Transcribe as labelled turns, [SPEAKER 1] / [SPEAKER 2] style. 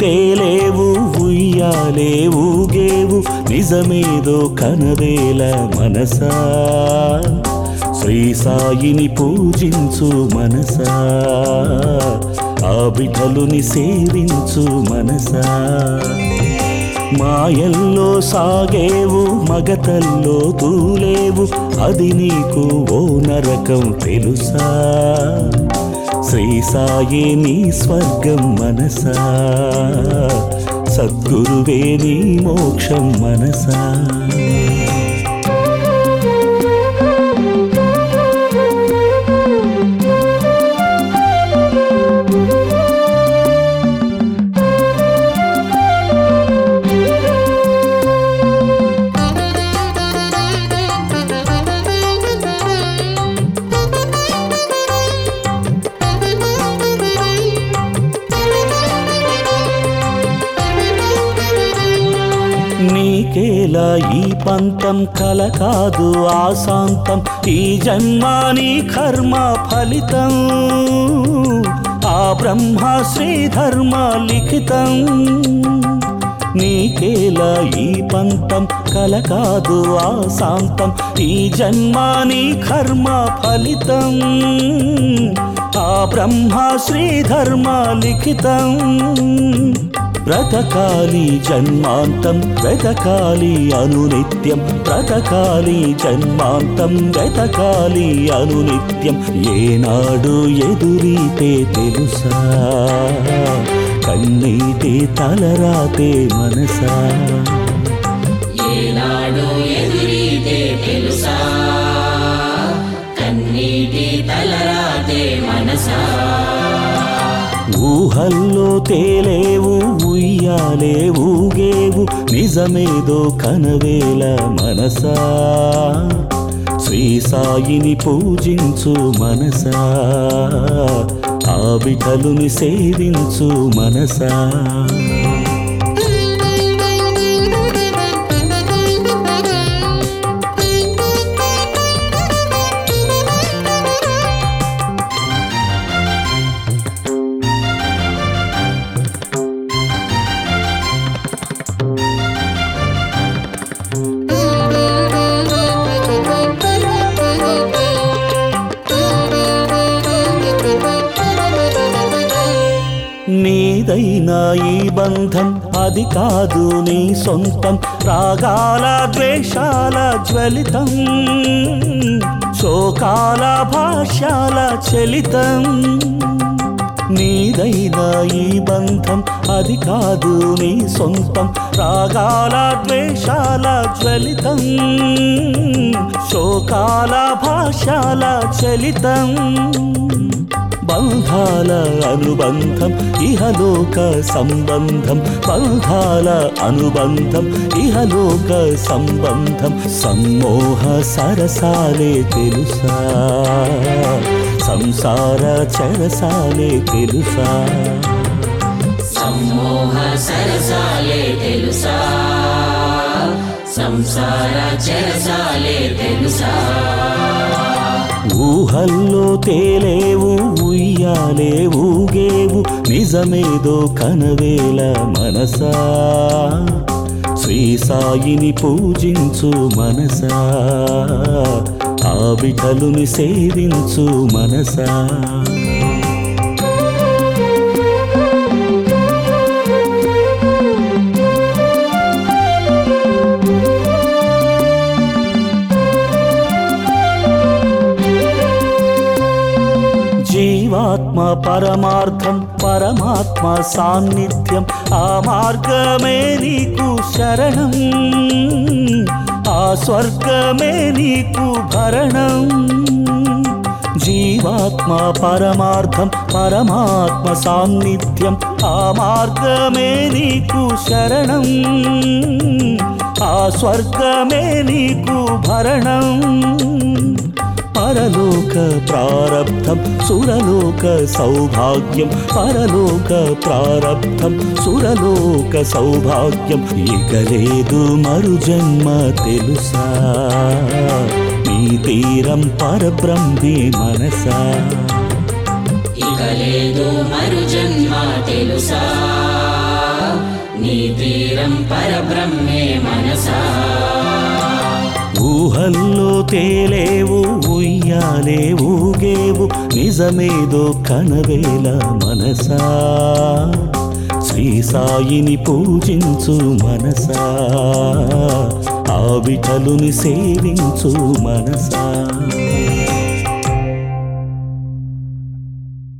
[SPEAKER 1] తేలేవు ఉయ్యాలే ఊగేవు నిజమేదో కనవేల మనసా శ్రీ సాయిని పూజించు మనసా ఆ బిడ్డలుని సేవించు మనసా మాయల్లో సాగేవు మగతల్లో తూలేవు అది నీకు ఓ నరకం తెలుసా శ్రీ సాయే నీ స్వర్గం మనసా సద్గురువే నీ మోక్షం మనసా నీకేలా ఈ పంతం కల కాదు ఆశాంతం ఈ జన్మాని కర్మ ఫలితం ఆ బ్రహ్మ శ్రీధర్మ లిఖితం నీకేలా ఈ పంతం కల కాదు ఆశాంతం ఈ జన్మాని కర్మ ఫలితం ఆ బ్రహ్మ శ్రీధర్మ లిఖితం బ్రతకాలి జన్మాంతం వెతకాలి అనునిత్యం బ్రతకాలి జన్మాంతం వెతకాలి అనునిత్యం ఏనాడు ఎదురీతే తెలుసా కన్నీటి తలరాతే మనసా
[SPEAKER 2] ఏనాడు ఎదురీతే తెలుసా కన్నీటి తలరాతే మనసా
[SPEAKER 1] ఊహల్లో తేలేవు ఉయ్యాలే ఊగేవు నిజమేదో కనవేల మనసా శ్రీ సాయిని పూజించు మనసా ఆ బిడ్డలుని సేవించు మనసా నీదైనా ఈ బంధం అది కాదు నీ సొంతం రాగాల ద్వేషాల జ్వలితం శోకాల భాష్యాల చలితం నీదైనా ఈ బంధం అది కాదు నీ సొంతం రాగాల ద్వేషాల జ్వలితం శోకాల భాష్యాల చలితం బంధాల అనుబంధం ఇహలోక సంబంధం బంధాల అనుబంధం ఇహలోక సంబంధం సమ్మోహ సరసాలే తెలుసా సంసార చరసాలే తెలుసా
[SPEAKER 2] సమ్మోహ సరసాలే తెలుసా సంసార చెరసాలే తెలుసా
[SPEAKER 1] ఊహల్లో తేలేవు ఉయ్యాలే ఊగేవు నిజమేదో కనవేల మనసా శ్రీ సాయిని పూజించు మనసా ఆ బిడ్డలుని సేవించు మనసా జీవాత్మ పరమార్థం పరమాత్మ సాన్నిధ్యం ఆ మార్గమే నీకు శరణం ఆ స్వర్గమే నీకు భరణం జీవాత్మ పరమార్థం పరమాత్మ సాన్నిధ్యం ఆ మార్గమే నీకు శరణం ఆ స్వర్గమే నీకు భరణం పరలోక ప్రారబ్ధం సురలోక సౌభాగ్యం పరలోక ప్రారబ్ధం సురలోక సౌభాగ్యం ఇక లేదు మరు జన్మ తెలుసా నీ తీరం పరబ్రహ్మే మనసా
[SPEAKER 2] ఇక లేదు మరు జన్మ తెలుసా నీ తీరం పరబ్రహ్మే మనసా
[SPEAKER 1] ఊహల్లో తేలేవు ఉయ్యాలే ఊగేవు నిజమేదో కనవేల మనసా శ్రీ సాయిని పూజించు మనసా ఆ విఠలుని సేవించు మనసా